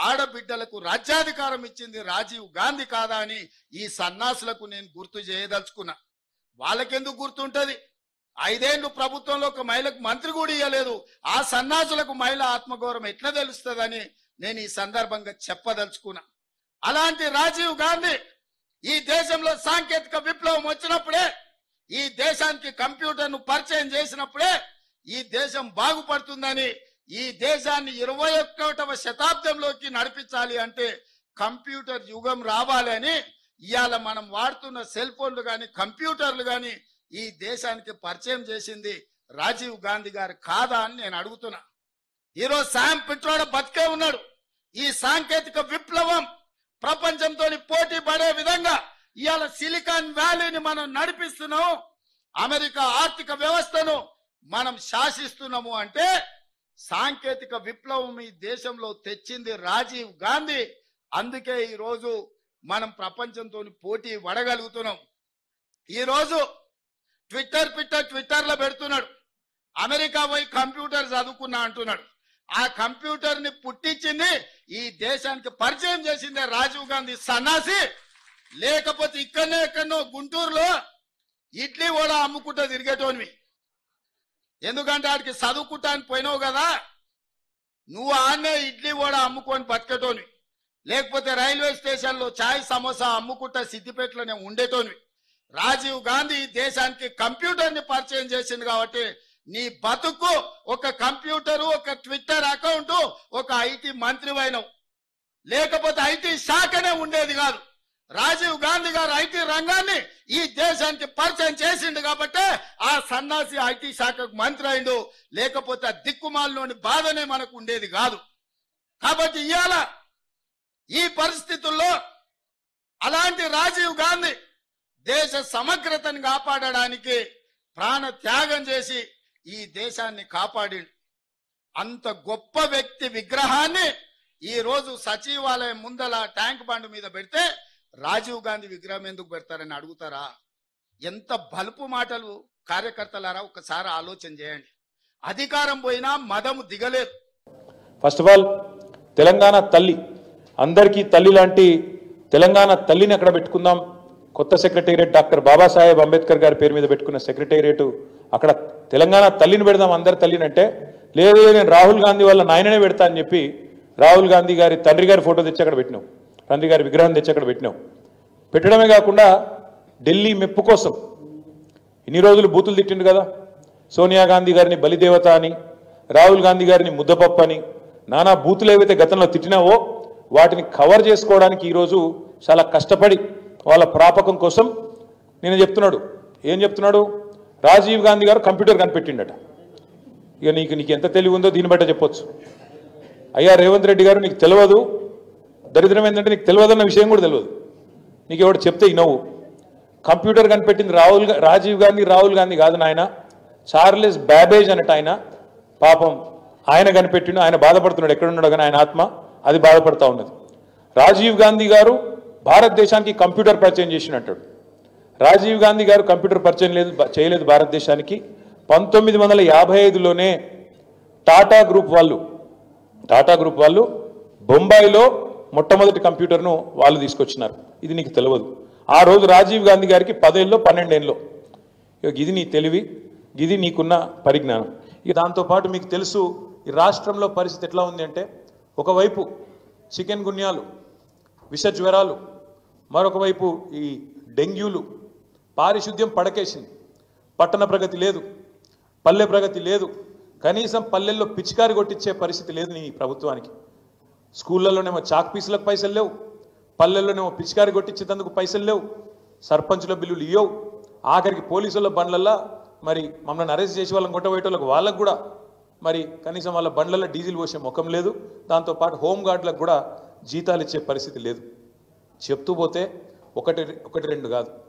ఆడబిడ్డలకు రాజ్యాధికారం ఇచ్చింది రాజీవ్ గాంధీ కాదా అని ఈ సన్నాసులకు నేను గుర్తు చేయదలుచుకున్నా వాళ్ళకెందుకు గుర్తుంటది ఐదేళ్లు ప్రభుత్వంలో ఒక మహిళకు మంత్రి కూడా ఇవ్వలేదు ఆ సన్నాసులకు మహిళ ఆత్మగౌరవం ఎట్లా తెలుస్తుందని నేను ఈ సందర్భంగా చెప్పదలుచుకున్నా అలాంటి రాజీవ్ గాంధీ ఈ దేశంలో సాంకేతిక విప్లవం వచ్చినప్పుడే ఈ దేశానికి కంప్యూటర్ను పరిచయం చేసినప్పుడే ఈ దేశం బాగుపడుతుందని ఈ దేశాన్ని ఇరవై ఒక్కటవ శతాబ్దంలోకి నడిపించాలి అంటే కంప్యూటర్ యుగం రావాలి అని ఇవాళ మనం వాడుతున్న సెల్ ఫోన్లు కానీ కంప్యూటర్లు కానీ ఈ దేశానికి పరిచయం చేసింది రాజీవ్ గాంధీ గారు కాదా అని నేను అడుగుతున్నా ఈరోజు శామ్ పిట్రోడ బతికే ఉన్నాడు ఈ సాంకేతిక విప్లవం ప్రపంచంతో పోటీ పడే విధంగా ఇవాళ సిలికాన్ వ్యాలీని మనం నడిపిస్తున్నాం అమెరికా ఆర్థిక వ్యవస్థను మనం శాసిస్తున్నాము అంటే సాంకేతిక విప్లవం ఈ దేశంలో తెచ్చింది రాజీవ్ గాంధీ అందుకే ఈ రోజు మనం ప్రపంచంతో పోటీ పడగలుగుతున్నాం ఈ రోజు ట్విట్టర్ ట్విట్టర్ ట్విట్టర్ లో పెడుతున్నాడు అమెరికా పోయి కంప్యూటర్ చదువుకున్నా అంటున్నాడు ఆ కంప్యూటర్ ని పుట్టించింది ఈ దేశానికి పరిచయం చేసిందే రాజీవ్ గాంధీ సన్నాసి లేకపోతే ఇక్కడనే ఎక్కడనో గుంటూరులో ఇడ్లీ కూడా అమ్ముకుంటూ తిరిగేటోనివి ఎందుకంటే ఆడికి చదువుకుంటానికి పోయినావు కదా నువ్వు ఆడనే ఇడ్లీ కూడా అమ్ముకొని బతికేటోనివి లేకపోతే రైల్వే స్టేషన్ లో చాయ్ సమోసా అమ్ముకుంటా సిద్దిపేటలోనే ఉండేటోనివి రాజీవ్ గాంధీ ఈ దేశానికి కంప్యూటర్ ని పరిచయం చేసింది కాబట్టి నీ బతుకు ఒక కంప్యూటర్ ఒక ట్విట్టర్ అకౌంట్ ఒక ఐటీ మంత్రి అయినవు లేకపోతే ఐటీ శాఖనే ఉండేది కాదు రాజీవ్ గాంధీ గారు ఐటీ రంగాన్ని ఈ దేశానికి పరిచయం చేసిండు కాబట్టి ఆ సన్నాసి ఐటీ శాఖకు మంత్రి అయిండు లేకపోతే ఆ దిక్కుమాలలోని బాధనే మనకు ఉండేది కాదు కాబట్టి ఇవాళ ఈ పరిస్థితుల్లో అలాంటి రాజీవ్ గాంధీ దేశ సమగ్రతను కాపాడడానికి ప్రాణ త్యాగం చేసి ఈ దేశాన్ని కాపాడిండు అంత గొప్ప వ్యక్తి విగ్రహాన్ని ఈ రోజు సచివాలయం ముందల ట్యాంక్ బండ్ మీద పెడితే రాజీవ్ గాంధీ విగ్రహం ఎందుకు పెడతారని అడుగుతారా ఎంత బలుపు మాటలు కార్యకర్తలారా ఒకసారి ఆలోచన చేయండి అధికారం పోయినా మదము దిగలేదు ఫస్ట్ ఆఫ్ ఆల్ తెలంగాణ తల్లి అందరికీ తల్లి లాంటి తెలంగాణ తల్లిని అక్కడ పెట్టుకుందాం కొత్త సెక్రటేరియట్ డాక్టర్ బాబాసాహెబ్ అంబేద్కర్ గారి పేరు మీద పెట్టుకున్న సెక్రటేరియట్ అక్కడ తెలంగాణ తల్లిని పెడదాం అందరి తల్లిని అంటే లేదు లేదు, నేను రాహుల్ గాంధీ వాళ్ళ నాయననే పెడతా అని చెప్పి రాహుల్ గాంధీ గారి తండ్రి గారి ఫోటో తెచ్చి అక్కడ పెట్టినాం తండ్రి గారి విగ్రహం తెచ్చి అక్కడ పెట్టినాం పెట్టడమే కాకుండా ఢిల్లీ మెప్పు కోసం ఇన్ని రోజులు బూతులు తిట్టిండు కదా సోనియా గాంధీ గారిని బలిదేవత అని రాహుల్ గాంధీ గారిని ముద్దపప్పు అని నానా బూతులు ఏవైతే గతంలో తిట్టినావో వాటిని కవర్ చేసుకోవడానికి ఈరోజు చాలా కష్టపడి వాళ్ళ ప్రాపకం కోసం నేను చెప్తున్నాడు ఏం చెప్తున్నాడు రాజీవ్ గాంధీ గారు కంప్యూటర్ కనిపెట్టిండట ఇక నీకు నీకు ఎంత తెలివి ఉందో దీన్ని బట్ట చెప్పొచ్చు అయ్యా రేవంత్ రెడ్డి గారు నీకు తెలియదు దరిద్రం ఏంటంటే నీకు తెలియదన్న విషయం కూడా తెలియదు నీకు ఎవడు చెప్తే ఇనవు కంప్యూటర్ కనిపెట్టింది రాహుల్ గా- రాజీవ్ గాంధీ రాహుల్ గాంధీ కాదు నాయన చార్లెస్ బ్యాబేజ్ అన్నట్టు ఆయన పాపం ఆయన కనిపెట్టిండు ఆయన బాధపడుతున్నాడు ఎక్కడున్నాడు కానీ ఆయన ఆత్మ అది బాధపడతా ఉన్నది రాజీవ్ గాంధీ గారు భారతదేశానికి కంప్యూటర్ పరిచయం చేసినట్టు రాజీవ్ గాంధీ గారు కంప్యూటర్ పరిచయం లేదు చేయలేదు భారతదేశానికి పంతొమ్మిది వందల యాభై ఐదులోనే టాటా గ్రూప్ వాళ్ళు టాటా గ్రూప్ వాళ్ళు బొంబాయిలో మొట్టమొదటి కంప్యూటర్ను వాళ్ళు తీసుకొచ్చినారు ఇది నీకు తెలియదు ఆ రోజు రాజీవ్ గాంధీ గారికి పదేళ్ళలో పన్నెండేళ్ళలో ఇక ఇది నీ తెలివి ఇది నీకున్న పరిజ్ఞానం ఇక దాంతోపాటు మీకు తెలుసు ఈ రాష్ట్రంలో పరిస్థితి ఎట్లా ఉంది అంటే ఒకవైపు చికెన్ గున్యాలు విష జ్వరాలు మరొక వైపు ఈ డెంగ్యూలు పారిశుద్ధ్యం పడకేసింది పట్టణ ప్రగతి లేదు పల్లె ప్రగతి లేదు కనీసం పల్లెల్లో పిచికారి కొట్టించే పరిస్థితి లేదు నీ ప్రభుత్వానికి స్కూళ్ళలోనేమో చాక్ పీసులకు పైసలు లేవు పల్లెల్లోనేమో పిచికారి కొట్టించేందుకు పైసలు లేవు సర్పంచుల బిల్లులు ఇవ్వవు ఆఖరికి పోలీసుల బండ్లల్లో మరి మమ్మల్ని అరెస్ట్ చేసి వాళ్ళని కొట్టబోయేటోళ్ళకి వాళ్ళకు కూడా మరి కనీసం వాళ్ళ బండ్లలో డీజిల్ పోసే ముఖం లేదు దాంతోపాటు హోమ్ గార్డులకు కూడా జీతాలు ఇచ్చే పరిస్థితి లేదు చెప్తూ పోతే ఒకటి ఒకటి రెండు కాదు